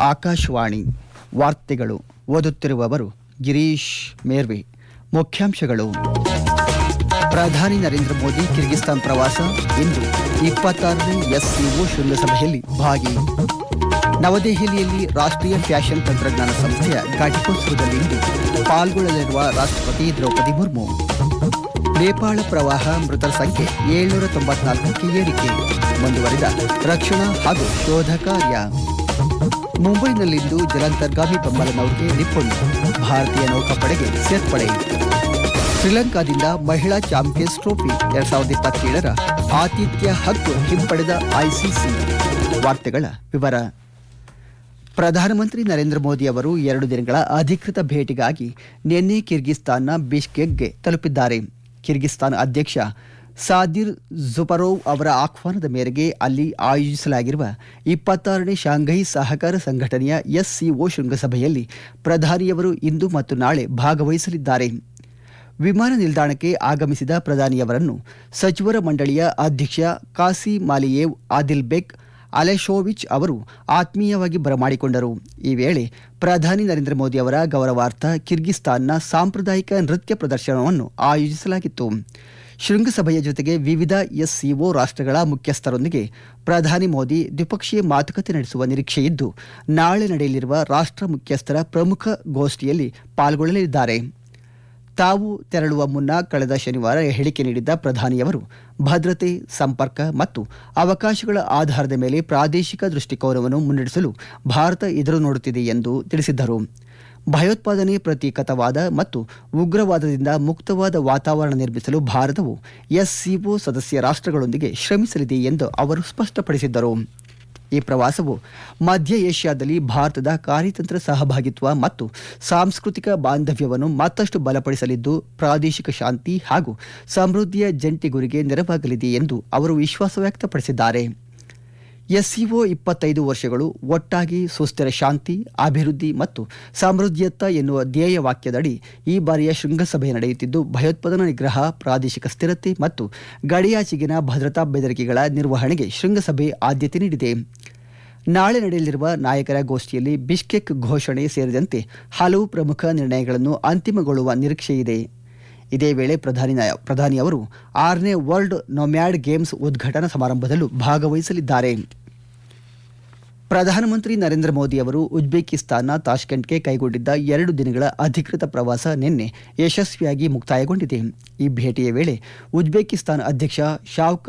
ಆಕಾಶವಾಣಿ ವಾರ್ತೆಗಳು ಓದುತ್ತಿರುವವರು ಗಿರೀಶ್ ಮೇರ್ವೆ ಮುಖ್ಯಾಂಶಗಳು ಪ್ರಧಾನಿ ನರೇಂದ್ರ ಮೋದಿ ಕಿರ್ಗಿಸ್ತಾನ್ ಪ್ರವಾಸ ಇಂದು ಇಪ್ಪತ್ತಾರನೇ ಎಸ್ಸಿಒ ಶೃಂಗಸಭೆಯಲ್ಲಿ ಭಾಗಿ ನವದೆಹಲಿಯಲ್ಲಿ ರಾಷ್ಟ್ರೀಯ ಫ್ಯಾಷನ್ ತಂತ್ರಜ್ಞಾನ ಸಂಸ್ಥೆಯ ಘಟಿಕೋತ್ಸವದಲ್ಲಿಂದು ಪಾಲ್ಗೊಳ್ಳಲಿರುವ ರಾಷ್ಟ್ರಪತಿ ದ್ರೌಪದಿ ಮುರ್ಮು ನೇಪಾಳ ಪ್ರವಾಹ ಮೃತರ ಸಂಖ್ಯೆ ಏಳ್ನೂರ ತೊಂಬತ್ನಾಲ್ಕಕ್ಕೆ ಏರಿಕೆ ಮುಂದುವರಿದ ರಕ್ಷಣಾ ಹಾಗೂ ಶೋಧ ಕಾರ್ಯ ಮುಂಬೈನಲ್ಲಿಂದು ಜಲಾಂತರ್ಗಾಮಿ ಬೆಂಬಲ ನೌಕೆ ನಿಪುಣ್ ಭಾರತೀಯ ನೌಕಾಪಡೆಗೆ ಸೇರ್ಪಡೆ ಶ್ರೀಲಂಕಾದಿಂದ ಮಹಿಳಾ ಚಾಂಪಿಯನ್ಸ್ ಟ್ರೋಫಿ ಎರಡ್ ಸಾವಿರದ ಇಪ್ಪತ್ತೇಳರ ಆತಿಥ್ಯ ಹಕ್ಕು ಹಿಂಪಡೆದ ಐಸಿಸಿ ವಾರ್ತೆಗಳ ವಿವರ ಪ್ರಧಾನಮಂತ್ರಿ ನರೇಂದ್ರ ಮೋದಿ ಅವರು ಎರಡು ದಿನಗಳ ಅಧಿಕೃತ ಭೇಟಿಗಾಗಿ ನಿನ್ನೆ ಕಿರ್ಗಿಸ್ತಾನ್ನ ಬಿಷ್ಕೆಕ್ಗೆ ತಲುಪಿದ್ದಾರೆ ಕಿರ್ಗಿಸ್ತಾನ್ ಅಧ್ಯಕ್ಷ ಸಾದಿರ್ ಜುಪರೋವ್ ಅವರ ಆಹ್ವಾನದ ಮೇರೆಗೆ ಅಲ್ಲಿ ಆಯೋಜಿಸಲಾಗಿರುವ ಇಪ್ಪತ್ತಾರನೇ ಶಾಂಘೈ ಸಹಕಾರ ಸಂಘಟನೆಯ ಎಸ್ಸಿಒ ಶೃಂಗಸಭೆಯಲ್ಲಿ ಪ್ರಧಾನಿಯವರು ಇಂದು ಮತ್ತು ನಾಳೆ ಭಾಗವಹಿಸಲಿದ್ದಾರೆ ವಿಮಾನ ನಿಲ್ದಾಣಕ್ಕೆ ಆಗಮಿಸಿದ ಪ್ರಧಾನಿಯವರನ್ನು ಸಚಿವರ ಮಂಡಳಿಯ ಅಧ್ಯಕ್ಷ ಕಾಸಿ ಮಾಲಿಯೇವ್ ಆದಿಲ್ ಬೆಕ್ ಅಲೆಶೋವಿಚ್ ಅವರು ಆತ್ಮೀಯವಾಗಿ ಬರಮಾಡಿಕೊಂಡರು ಈ ವೇಳೆ ಪ್ರಧಾನಿ ನರೇಂದ್ರ ಮೋದಿ ಅವರ ಗೌರವಾರ್ಥ ಕಿರ್ಗಿಸ್ತಾನ್ನ ಸಾಂಪ್ರದಾಯಿಕ ನೃತ್ಯ ಪ್ರದರ್ಶನವನ್ನು ಆಯೋಜಿಸಲಾಗಿತ್ತು ಶೃಂಗಸಭೆಯ ಜೊತೆಗೆ ವಿವಿಧ ಎಸ್ಸಿಒ ರಾಷ್ಟ್ರಗಳ ಮುಖ್ಯಸ್ಥರೊಂದಿಗೆ ಪ್ರಧಾನಿ ಮೋದಿ ದ್ವಿಪಕ್ಷೀಯ ಮಾತುಕತೆ ನಡೆಸುವ ನಿರೀಕ್ಷೆಯಿದ್ದು ನಾಳೆ ನಡೆಯಲಿರುವ ರಾಷ್ಟ್ರ ಮುಖ್ಯಸ್ಥರ ಪ್ರಮುಖ ಗೋಷ್ಠಿಯಲ್ಲಿ ಪಾಲ್ಗೊಳ್ಳಲಿದ್ದಾರೆ ತಾವು ತೆರಳುವ ಮುನ್ನ ಕಳೆದ ಶನಿವಾರ ಹೇಳಿಕೆ ನೀಡಿದ್ದ ಪ್ರಧಾನಿಯವರು ಭದ್ರತೆ ಸಂಪರ್ಕ ಮತ್ತು ಅವಕಾಶಗಳ ಆಧಾರದ ಮೇಲೆ ಪ್ರಾದೇಶಿಕ ದೃಷ್ಟಿಕೋನವನ್ನು ಮುನ್ನಡೆಸಲು ಭಾರತ ಎದುರು ನೋಡುತ್ತಿದೆ ಎಂದು ತಿಳಿಸಿದ್ದರು ಭಯೋತ್ಪಾದನೆ ಪ್ರತೀಕತವಾದ ಮತ್ತು ಉಗ್ರವಾದದಿಂದ ಮುಕ್ತವಾದ ವಾತಾವರಣ ನಿರ್ಮಿಸಲು ಭಾರತವು ಎಸ್ಸಿಒ ಸದಸ್ಯ ರಾಷ್ಟ್ರಗಳೊಂದಿಗೆ ಶ್ರಮಿಸಲಿದೆ ಎಂದು ಅವರು ಸ್ಪಷ್ಟಪಡಿಸಿದ್ದರು ಈ ಪ್ರವಾಸವು ಮಧ್ಯ ಏಷ್ಯಾದಲ್ಲಿ ಭಾರತದ ಕಾರ್ಯತಂತ್ರ ಸಹಭಾಗಿತ್ವ ಮತ್ತು ಸಾಂಸ್ಕೃತಿಕ ಬಾಂಧವ್ಯವನ್ನು ಮತ್ತಷ್ಟು ಬಲಪಡಿಸಲಿದ್ದು ಪ್ರಾದೇಶಿಕ ಶಾಂತಿ ಹಾಗೂ ಸಮೃದ್ಧಿಯ ಜಂಟಿ ಗುರಿಗೆ ನೆರವಾಗಲಿದೆ ಎಂದು ಅವರು ವಿಶ್ವಾಸ ವ್ಯಕ್ತಪಡಿಸಿದ್ದಾರೆ ಎಸ್ಸಿಒ ಇಪ್ಪತ್ತೈದು ವರ್ಷಗಳು ಒಟ್ಟಾಗಿ ಸುಸ್ಥಿರ ಶಾಂತಿ ಅಭಿವೃದ್ಧಿ ಮತ್ತು ಸಮೃದ್ಧಿಯತ್ತ ಎನ್ನುವ ಧ್ಯೇಯ ವಾಕ್ಯದಡಿ ಈ ಬಾರಿಯ ಶೃಂಗಸಭೆ ನಡೆಯುತ್ತಿದ್ದು ಭಯೋತ್ಪಾದನಾ ನಿಗ್ರಹ ಪ್ರಾದೇಶಿಕ ಸ್ಥಿರತೆ ಮತ್ತು ಗಡಿಯಾಚೆಗಿನ ಭದ್ರತಾ ಬೆದರಿಕೆಗಳ ನಿರ್ವಹಣೆಗೆ ಶೃಂಗಸಭೆ ಆದ್ಯತೆ ನೀಡಿದೆ ನಾಳೆ ನಡೆಯಲಿರುವ ನಾಯಕರ ಗೋಷ್ಠಿಯಲ್ಲಿ ಬಿಷ್ಕೆಕ್ ಘೋಷಣೆ ಸೇರಿದಂತೆ ಹಲವು ಪ್ರಮುಖ ನಿರ್ಣಯಗಳನ್ನು ಅಂತಿಮಗೊಳ್ಳುವ ನಿರೀಕ್ಷೆಯಿದೆ ಇದೇ ವೇಳೆ ಪ್ರಧಾನಿ ಪ್ರಧಾನಿ ಅವರು ಆರನೇ ವರ್ಲ್ಡ್ ನೊಮ್ಯಾಡ್ ಗೇಮ್ಸ್ ಉದ್ಘಾಟನಾ ಸಮಾರಂಭದಲ್ಲೂ ಭಾಗವಹಿಸಲಿದ್ದಾರೆ ಪ್ರಧಾನಮಂತ್ರಿ ನರೇಂದ್ರ ಮೋದಿ ಅವರು ಉಜ್ಬೇಕಿಸ್ತಾನ್ನ ತಾಷ್ಕೆಂಟ್ಗೆ ಕೈಗೊಂಡಿದ್ದ ಎರಡು ದಿನಗಳ ಅಧಿಕೃತ ಪ್ರವಾಸ ನಿನ್ನೆ ಯಶಸ್ವಿಯಾಗಿ ಮುಕ್ತಾಯಗೊಂಡಿದೆ ಈ ಭೇಟಿಯ ವೇಳೆ ಉಜ್ಬೇಕಿಸ್ತಾನ್ ಅಧ್ಯಕ್ಷ ಶಾವ್ಕ